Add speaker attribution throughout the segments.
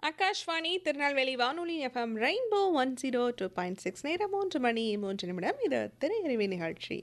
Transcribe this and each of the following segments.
Speaker 1: ஆகாஷ்வாணி திருநெல்வேலி வானொலி FM rainbow one zero two point six நேரம் மூன்று மணி மூன்று நிமிடம் இது திரையறிவி நிகழ்ச்சி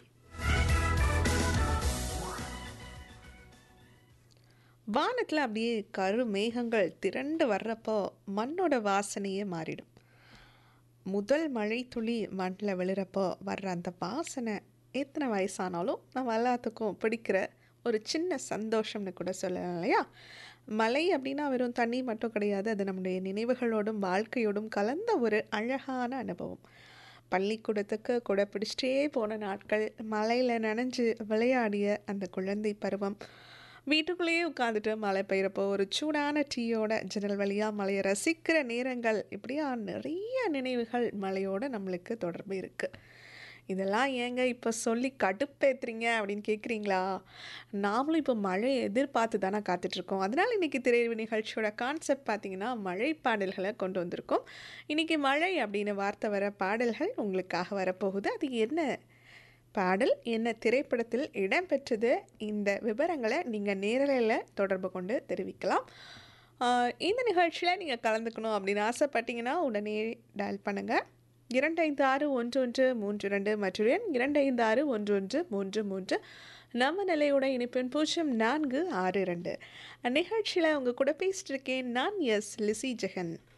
Speaker 1: வானத்தில் அப்படியே கரு மேகங்கள் திரண்டு வர்றப்போ மண்ணோட வாசனையே மாறிடும் முதல் மழை துளி மண்ணில் விழுறப்போ வர்ற அந்த வாசனை எத்தனை வயசானாலும் நம்ம எல்லாத்துக்கும் பிடிக்கிற ஒரு சின்ன சந்தோஷம்னு கூட சொல்லலாம் இல்லையா மலை அப்படின்னா வெறும் தண்ணி மட்டும் கிடையாது அது நம்முடைய நினைவுகளோடும் வாழ்க்கையோடும் கலந்த ஒரு அழகான அனுபவம் பள்ளிக்கூடத்துக்கு கூட பிடிச்சிட்டே போன நாட்கள் மலையில் நனைஞ்சு விளையாடிய அந்த குழந்தை பருவம் வீட்டுக்குள்ளேயே உட்காந்துட்டு மழை பெய்கிறப்போ ஒரு சூடான டீயோட ஜன்னல் வழியாக மலையை ரசிக்கிற நேரங்கள் இப்படியா நிறைய நினைவுகள் மலையோட நம்மளுக்கு தொடர்பு இருக்குது இதெல்லாம் ஏங்க இப்போ சொல்லி கடுப்பேத்துறீங்க அப்படின்னு கேட்குறீங்களா நாமளும் இப்போ மழையை எதிர்பார்த்து தானே காத்துட்ருக்கோம் அதனால் இன்றைக்கி திரையரவு நிகழ்ச்சியோட கான்செப்ட் பார்த்திங்கன்னா மழை பாடல்களை கொண்டு வந்திருக்கோம் இன்றைக்கி மழை அப்படின்னு வார்த்தை வர பாடல்கள் உங்களுக்காக வரப்போகுது அது என்ன பாடல் என்ன திரைப்படத்தில் இடம்பெற்றது இந்த விவரங்களை நீங்கள் நேரலையில் தொடர்பு கொண்டு தெரிவிக்கலாம் ஆஹ் இந்த நிகழ்ச்சியில் நீங்கள் கலந்துக்கணும் அப்படின்னு ஆசைப்பட்டீங்கன்னா உடனே டயல் பண்ணுங்கள் இரண்டு ஐந்து ஆறு ஒன்று ஒன்று மூன்று ரெண்டு மற்றும் எண் இரண்டு ஐந்து ஆறு ஒன்று ஒன்று மூன்று மூன்று நம்ம நிலையோட இணைப்பின் பூஜ்ஜியம் நான்கு ஆறு ரெண்டு நிகழ்ச்சியில் உங்கள் கூட பேசிட்டு இருக்கேன் நான் எஸ் லிசி ஜெகன்